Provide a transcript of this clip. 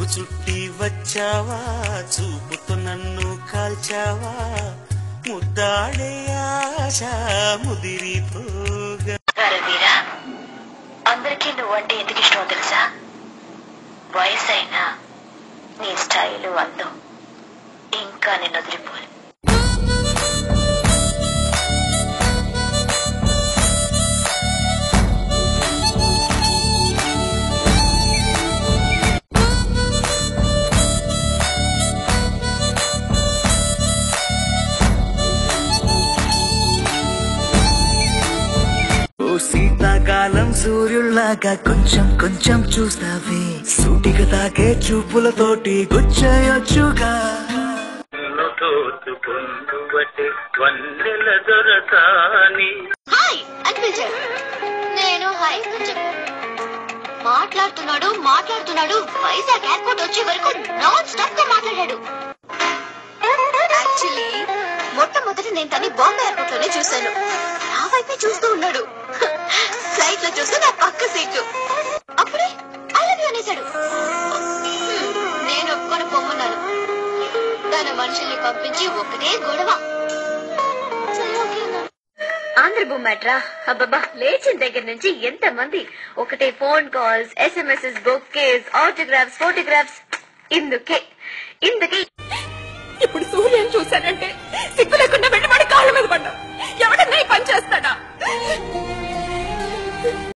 చుట్టి వచ్చావా చూపుతో నన్ను కాల్చావా ముద్దాడే ఆశ ముదిరిపోగా రవీరా అందరికీ నువ్వంటే ఎందుకు ఇష్టమో తెలుసా వయసు అయినా నీ స్టైలు అందం ఇంకా నేను వదిలిపోను ఓ శీతాకాలం సూర్యుల్లాగా కొంచెం కొంచెం చూస్తావే సూటిగా తాకే చూపులతోటి గుచ్చయొచ్చుగా తోచుకుందువటే వన్నెల దొరసాని హాయ్ అని పిలిచాడు నేను హాయ్ అని చెప్పాను మాట్లాడుతున్నాడు మాట్లాడుతున్నాడు వైజాగ్ ఎయిర్పోర్ట్ వచ్చే వరకు నాన్ స్టాప్ గా మాట్లాడాడు యాక్చువల్లీ మొట్టమొదటి నేను తన్ని బాంబే ఎయిర్పోర్ట్ లోనే చూశాను నా వైపే చూస్తూ ఉన్నాడు ఫ్లైట్ లో చూస్తే నా పక్క సీటు అప్పుడే ఐ లవ్ యూ అనేశాడు హ్మ్, నేను ఒప్పుకొని పొమ్మన్నాను తన మనుషుల్ని పంపించి ఒకటే గొడవ సరే ఓకే అన్నాను ఆంధ్ర బొమ్మట్రా అబ్బబ్బా లేచిన దగ్గర నుంచి ఎంత మంది ఒకటే phone calls SMS bouquets autographs photographs ఇందుకే ఇందుకే ఇప్పుడు సూర్యని చూశానంటే సిగ్గు లేకుండా వెళ్ళి వాడి కాళ్ళ మీద పడ్డా ఎవడన్నా ఈ పని చేస్తాడా